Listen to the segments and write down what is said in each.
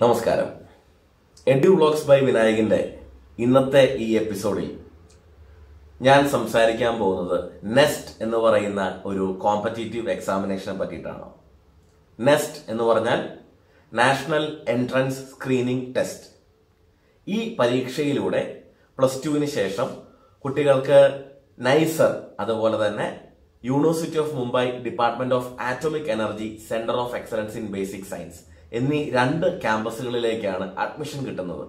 നമസ്കാരം edu vlogs by വിനായകന്റെ ഇന്നത്തെ ഈ എപ്പിസോഡിൽ ഞാൻ സംസാരിക്കാൻ പോകുന്നത് നെസ്റ്റ് എന്ന് പറയുന്ന ഒരു കോമ്പറ്റീറ്റീവ് എക്സാമിനേഷനെ പറ്റിയിട്ടാണ് നെസ്റ്റ് എന്ന് പറഞ്ഞാൽ നാഷണൽ എൻട്രൻസ് സ്ക്രീനിംഗ് ടെസ്റ്റ് ഈ പരീക്ഷയിലൂടെ പ്ലസ് ടുവിന് ശേഷം കുട്ടികൾക്ക് നൈസർ അതുപോലെ തന്നെ university of Mumbai department of atomic energy centre of excellence in basic science എന്നീ രണ്ട് ക്യാമ്പസുകളിലേക്കാണ് അഡ്മിഷൻ കിട്ടുന്നത്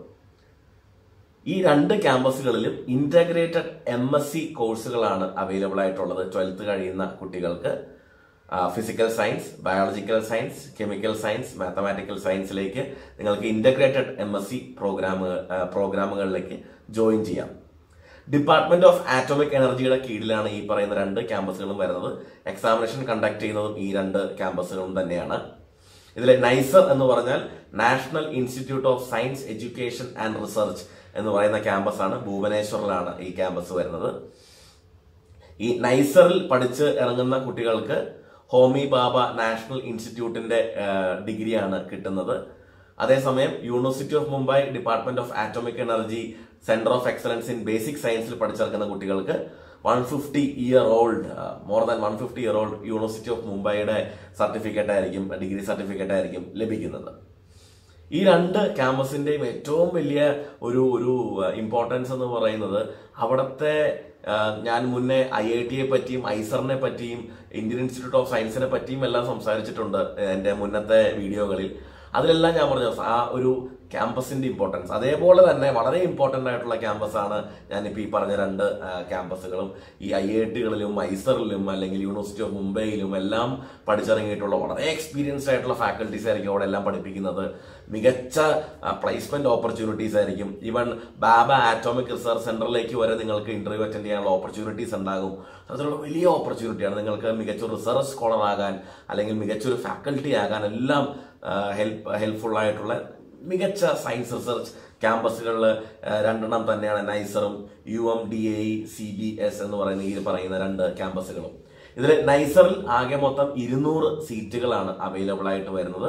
ഈ രണ്ട് ക്യാമ്പസുകളിലും ഇന്റഗ്രേറ്റഡ് എം എസ് സി കോഴ്സുകളാണ് അവൈലബിൾ ആയിട്ടുള്ളത് ട്വൽത്ത് കഴിയുന്ന കുട്ടികൾക്ക് physical science biological science chemical science mathematical സയൻസിലേക്ക് നിങ്ങൾക്ക് integrated M S C programmes പ്രോഗ്രാമുകളിലേക്ക് ജോയിൻ ചെയ്യാം ഡിപ്പാർട്ട്മെന്റ് ഓഫ് ആറ്റോമിക് എനർജിയുടെ കീഴിലാണ് ഈ പറയുന്ന രണ്ട് ക്യാമ്പസുകളും വരുന്നത് എക്സാമിനേഷൻ കണ്ടക്ട് ചെയ്യുന്നതും ഈ രണ്ട് ക്യാമ്പസുകളും തന്നെയാണ് ഇതിലെ നൈസർ എന്ന് പറഞ്ഞാൽ national institute of science education and research എന്ന് പറയുന്ന ക്യാമ്പസാണ് ഭുവനേശ്വറിലാണ് ഈ ക്യാമ്പസ് വരുന്നത് ഈ നൈസറിൽ പഠിച്ച് ഇറങ്ങുന്ന കുട്ടികൾക്ക് ഹോമി ബാബ നാഷണൽ ഇൻസ്റ്റിറ്റ്യൂട്ടിന്റെ ഡിഗ്രിയാണ് കിട്ടുന്നത് അതേസമയം university of Mumbai department of atomic energy centre of excellence in basic സയൻസിൽ പഠിച്ചിറക്കുന്ന കുട്ടികൾക്ക് one fifty year old more than one fifty year old university of മുംബൈയുടെ സർട്ടിഫിക്കറ്റ് ആയിരിക്കും ഡിഗ്രി സർട്ടിഫിക്കറ്റ് ആയിരിക്കും ലഭിക്കുന്നത് ഈ രണ്ട് ക്യാമ്പസിന്റെയും ഏറ്റവും വലിയ ഒരു ഒരു ഇമ്പോർട്ടൻസ് എന്ന് പറയുന്നത് അവിടുത്തെ ആ, ഞാൻ മുന്നേ ഐ ഐ ടിയെ പറ്റിയും ഐസറിനെ പറ്റിയും ഇന്ത്യൻ ഇൻസ്റ്റിറ്റ്യൂട്ട് ഓഫ് സയൻസിനെ പറ്റിയും എല്ലാം സംസാരിച്ചിട്ടുണ്ട് എന്റെ മുന്നത്തെ വീഡിയോകളിൽ അതിലെല്ലാം ഞാൻ പറഞ്ഞു ആ ഒരു ക്യാമ്പസിന്റെ ഇമ്പോർട്ടൻസ് അതേപോലെ തന്നെ വളരെ ഇമ്പോർട്ടന്റ് ആയിട്ടുള്ള ക്യാമ്പസാണ് ഞാനിപ്പോൾ ഈ പറഞ്ഞ രണ്ട് ആ, ക്യാമ്പസുകളും ഈ ഐ ഐ ടികളിലും ഐസറിലും അല്ലെങ്കിൽ യൂണിവേഴ്സിറ്റി ഓഫ് മുംബൈയിലും എല്ലാം പഠിച്ചിറങ്ങിയിട്ടുള്ള വളരെ എക്സ്പീരിയൻസ്ഡ് ആയിട്ടുള്ള ഫാക്കൽറ്റീസ് ആയിരിക്കും അവിടെ എല്ലാം പഠിപ്പിക്കുന്നത് മികച്ച പ്ലേസ്മെന്റ് ഓപ്പർച്യൂണിറ്റീസ് ആയിരിക്കും ഈവൻ ബാബ ആറ്റോമിക് റിസർച്ച് സെന്ററിലേക്ക് വരെ നിങ്ങൾക്ക് ഇന്റർവ്യൂ അറ്റൻഡ് ചെയ്യാനുള്ള ഓപ്പർച്യൂണിറ്റീസ് ഉണ്ടാകും അതിലുള്ള വലിയ ഓപ്പർച്യൂണിറ്റിയാണ് നിങ്ങൾക്ക് മികച്ച റിസർച്ച് സ്കോളർ ആകാൻ അല്ലെങ്കിൽ മികച്ചൊരു ഫാക്കൽറ്റി ആകാൻ എല്ലാം ഹെൽപ്പ് ഹെൽപ്ഫുൾ ആയിട്ടുള്ള മികച്ച സയൻസ് റിസർച്ച് ക്യാമ്പസുകളിൽ രണ്ടെണ്ണം തന്നെയാണ് നൈസറും U M D A C B S എന്ന് പറയുന്ന ഈ പറയുന്ന രണ്ട് ക്യാമ്പസുകളും ഇതിൽ നൈസറിൽ ആകെ മൊത്തം ഇരുന്നൂറ് സീറ്റുകളാണ് അവൈലബിൾ ആയിട്ട് വരുന്നത്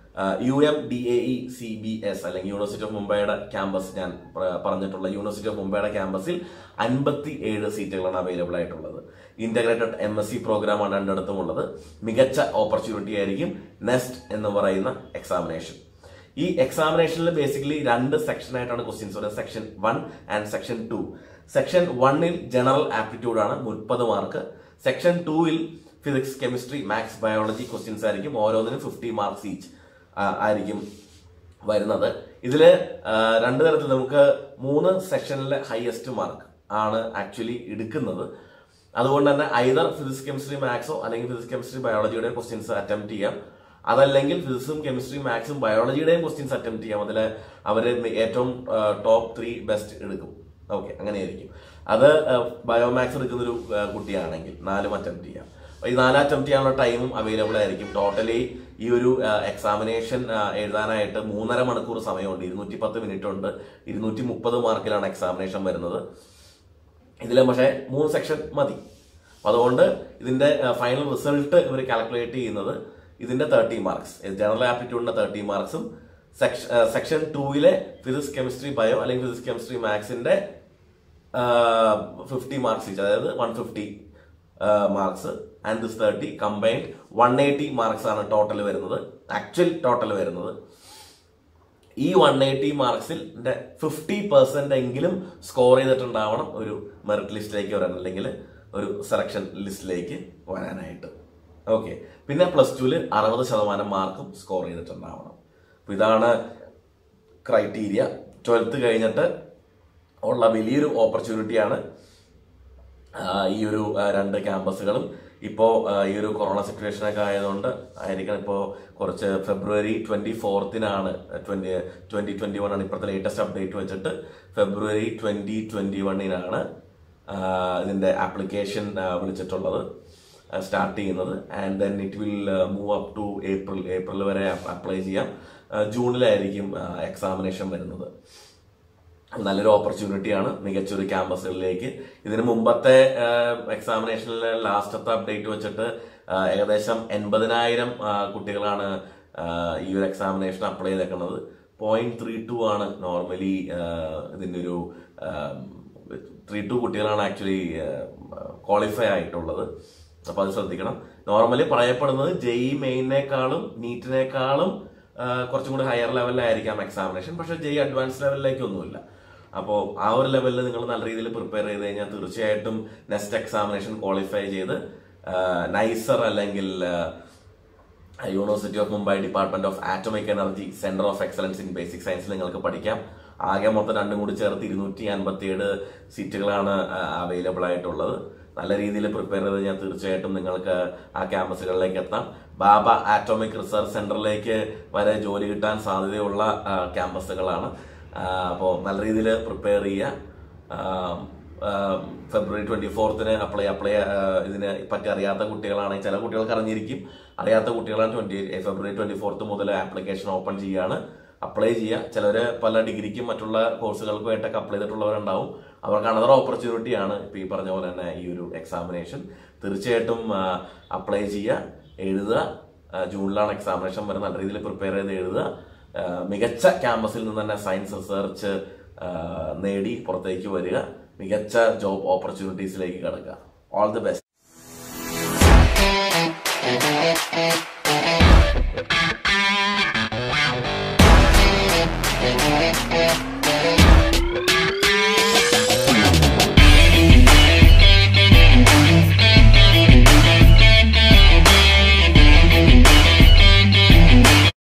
U M D A E C B S അല്ലെങ്കിൽ യൂണിവേഴ്സിറ്റി ഓഫ് മുംബൈയുടെ ക്യാമ്പസ് ഞാൻ പ്ര- പറഞ്ഞിട്ടുള്ള യൂണിവേഴ്സിറ്റി ഓഫ് മുംബൈയുടെ ക്യാമ്പസിൽ അൻപത്തി ഏഴ് സീറ്റുകളാണ് അവൈലബിൾ ആയിട്ടുള്ളത് ഇന്റഗ്രേറ്റഡ് എം എസ് സി പ്രോഗ്രാമാണ് രണ്ടിടത്തും ഉള്ളത് മികച്ച ഓപ്പർച്യൂണിറ്റി ആയിരിക്കും നെസ്റ്റ് എന്ന് പറയുന്ന എക്സാമിനേഷൻ ഈ എക്സാമിനേഷനിൽ ബേസിക്കലി രണ്ട് സെക്ഷൻ ആയിട്ടാണ് ക്വസ്റ്റ്യൻസ് വരുന്നത് section one and section two section വണ്ണിൽ ജനറൽ ആപ്റ്റിറ്റ്യൂഡ് ആണ് മുപ്പത് മാർക്ക് സെക്ഷൻ ടൂവിൽ physics chemistry maths biology questions ആയിരിക്കും ഓരോന്നിനും ഫിഫ്റ്റി മാർക്സ് ഈച്ച് ആയിരിക്കും വരുന്നത് ഇതില് ആ, രണ്ട് തരത്തിൽ നമുക്ക് മൂന്ന് സെക്ഷനിലെ ഹയസ്റ്റ് മാർക്ക് ആണ് ആക്ച്വലി എടുക്കുന്നത് അതുകൊണ്ട് തന്നെ ഐതർ ഫിസിക്സ് കെമിസ്ട്രി മാത്സോ അല്ലെങ്കിൽ ഫിസിക്സ് കെമിസ്ട്രി ബയോളജിയുടെ ക്വസ്റ്റ്യൻസ് അറ്റംപ്റ്റ് ചെയ്യാം അതല്ലെങ്കിൽ ഫിസിക്സും കെമിസ്ട്രി മാത്സും ബയോളജിയുടെയും ക്വസ്റ്റ്യൻസ് അറ്റംപ്റ്റ് ചെയ്യാം അതിൽ അവർ ഏറ്റവും ടോപ്പ് ത്രീ ബെസ്റ്റ് എടുക്കും ഓക്കെ അങ്ങനെയായിരിക്കും അത് ബയോമാക്സ് എടുക്കുന്ന ഒരു കുട്ടിയാണെങ്കിൽ നാലും അറ്റംപ്റ്റ് ചെയ്യാം അപ്പൊ ഈ നാല് അറ്റംപ്റ്റ് ചെയ്യാനുള്ള ടൈമും അവൈലബിൾ ആയിരിക്കും ടോട്ടലി ഈ ഒരു എക്സാമിനേഷൻ എഴുതാനായിട്ട് മൂന്നര മണിക്കൂർ സമയമുണ്ട് ഇരുന്നൂറ്റി പത്ത് മിനിറ്റ് ഉണ്ട് ഇരുന്നൂറ്റി മുപ്പത് മാർക്കിലാണ് എക്സാമിനേഷൻ വരുന്നത് ഇതിൽ പക്ഷേ മൂന്ന് സെക്ഷൻ മതി അപ്പൊ അതുകൊണ്ട് ഇതിന്റെ ഫൈനൽ റിസൾട്ട് ഇവർ കാൽക്കുലേറ്റ് ചെയ്യുന്നത് ഇതിന്റെ തേർട്ടി മാർക്സ് ജനറൽ ആപ്റ്റിറ്റ്യൂഡിന്റെ തേർട്ടി മാർക്സും സെക്ഷൻ ടൂവിലെ ഫിസിക്സ് കെമിസ്ട്രി ബയോ അല്ലെങ്കിൽ ഫിസിക്സ് കെമിസ്ട്രി മാത്സിന്റെ ഫിഫ്റ്റി മാർക്സ് ഈച്ച് അതായത് one fifty marks and this thirty combined one eighty marks ആണ് ടോട്ടൽ വരുന്നത് ആക്ച്വൽ ടോട്ടൽ വരുന്നത് ഈ വൺ എയ്റ്റി മാർക്സിൽ ഫിഫ്റ്റി പെർസെന്റ് എങ്കിലും സ്കോർ ചെയ്തിട്ടുണ്ടാവണം ഒരു മെറിറ്റ് ലിസ്റ്റിലേക്ക് വരാൻ അല്ലെങ്കിൽ ഒരു സെലക്ഷൻ ലിസ്റ്റിലേക്ക് വരാനായിട്ട് ഓക്കെ പിന്നെ പ്ലസ് ടുവിൽ അറുപത് ശതമാനം മാർക്കും സ്കോർ ചെയ്തിട്ടുണ്ടാവണം അപ്പൊ ഇതാണ് ക്രൈറ്റീരിയ ട്വൽത്ത് കഴിഞ്ഞിട്ട് ഉള്ള വലിയൊരു ഓപ്പർച്യൂണിറ്റിയാണ് ആഹ് ഈ ഒരു ആഹ് രണ്ട് ക്യാമ്പസുകളും ഇപ്പോൾ ഈ ഒരു കൊറോണ സിറ്റുവേഷൻ ഒക്കെ ആയതുകൊണ്ട് ആയിരിക്കണം ഇപ്പോൾ കുറച്ച് ഫെബ്രുവരി ട്വന്റി ഫോർത്തിനാണ് ട്വന്റി ട്വന്റി ട്വന്റി വൺ ആണ് ഇപ്പോഴത്തെ ലേറ്റസ്റ്റ് അപ്ഡേറ്റ് വെച്ചിട്ട് ഫെബ്രുവരി ട്വന്റി ട്വന്റി വണ്ണിനാണ് ഇതിന്റെ ആപ്ലിക്കേഷൻ വിളിച്ചിട്ടുള്ളത് സ്റ്റാർട്ട് ചെയ്യുന്നത് and then it will move up to April ഏപ്രിൽ വരെ അപ്ലൈ ചെയ്യാം ആഹ് ജൂണിലായിരിക്കും എക്സാമിനേഷൻ വരുന്നത് നല്ലൊരു ഓപ്പർച്യൂണിറ്റിയാണ് മികച്ചൊരു ക്യാമ്പസുകളിലേക്ക് ഇതിന് മുമ്പത്തെ എക്സാമിനേഷനിലെ ലാസ്റ്റത്തെ അപ്ഡേറ്റ് വെച്ചിട്ട് ആ, ഏകദേശം എൺപതിനായിരം കുട്ടികളാണ് ആ, ഈ ഒരു എക്സാമിനേഷൻ അപ്ലൈ ചെയ്തേക്കുന്നത് പോയിന്റ് ത്രീ ടു ആണ് നോർമലി ഇതിന്റെ ഒരു ത്രീ ടു കുട്ടികളാണ് ആക്ച്വലി ക്വാളിഫൈ ആയിട്ടുള്ളത് അപ്പൊ അത് ശ്രദ്ധിക്കണം നോർമലി പറയപ്പെടുന്നത് ജെഇ മെയിനേക്കാളും നീറ്റിനേക്കാളും ആ, കുറച്ചും കൂടി ഹയർ ലെവലിലായിരിക്കാം എക്സാമിനേഷൻ പക്ഷെ ജെഇ അഡ്വാൻസ് ലെവലിലേക്കൊന്നുമില്ല അപ്പോൾ ആ ഒരു ലെവലിൽ നിങ്ങൾ നല്ല രീതിയിൽ പ്രിപ്പയർ ചെയ്ത് കഴിഞ്ഞാൽ തീർച്ചയായിട്ടും നെക്സ്റ്റ് എക്സാമിനേഷൻ ക്വാളിഫൈ ചെയ്ത് നൈസർ അല്ലെങ്കിൽ ആ, university of Mumbai department of atomic energy centre of excellence in basic സയൻസിൽ നിങ്ങൾക്ക് പഠിക്കാം ആകെ മൊത്തം രണ്ടും കൂടി ചേർത്ത് ഇരുന്നൂറ്റി അൻപത്തിയേഴ് സീറ്റുകളാണ് അവൈലബിൾ ആയിട്ടുള്ളത് നല്ല രീതിയിൽ പ്രിപ്പയർ ചെയ്ത് ഞാൻ തീർച്ചയായിട്ടും നിങ്ങൾക്ക് ആ ക്യാമ്പസുകളിലേക്ക് എത്താം ബാബ ആറ്റോമിക് റിസർച്ച് സെന്ററിലേക്ക് വരെ ജോലി കിട്ടാൻ സാധ്യതയുള്ള ആ, ക്യാമ്പസുകളാണ് അപ്പോൾ നല്ല രീതിയിൽ പ്രിപ്പയർ ചെയ്യുക ആം, ആം, ഫെബ്രുവരി ട്വന്റി ഫോർത്തിന് അപ്ലൈ അപ്ലൈ ആ, ഇതിനെ പറ്റി അറിയാത്ത കുട്ടികളാണെങ്കിൽ ചില കുട്ടികൾക്ക് അറിഞ്ഞിരിക്കും അറിയാത്ത കുട്ടികളാണ് ട്വന്റി ഫെബ്രുവരി ട്വന്റി ഫോർത്ത് മുതൽ ആപ്ലിക്കേഷൻ ഓപ്പൺ ചെയ്യാണ് അപ്ലൈ ചെയ്യുക ചിലർ പല ഡിഗ്രിക്കും മറ്റുള്ള കോഴ്സുകൾക്കുമായിട്ടൊക്കെ അപ്ലൈ ചെയ്തിട്ടുള്ളവരുണ്ടാവും അവർക്ക് അനദർ ഓപ്പർച്യൂണിറ്റിയാണ് ഇപ്പൊ ഈ പറഞ്ഞ പോലെ തന്നെ ഈ ഒരു എക്സാമിനേഷൻ തീർച്ചയായിട്ടും അപ്ലൈ ചെയ്യുക എഴുതുക ആ, ജൂണിലാണ് എക്സാമിനേഷൻ വരെ നല്ല രീതിയിൽ പ്രിപ്പയർ ചെയ്ത് എഴുതുക ആ, മികച്ച ക്യാമ്പസിൽ നിന്ന് തന്നെ സയൻസ് റിസർച്ച് നേടി പുറത്തേക്ക് വരിക മികച്ച ജോബ് ഓപ്പർച്യൂണിറ്റീസിലേക്ക് കടക്കുക all the best Thank you.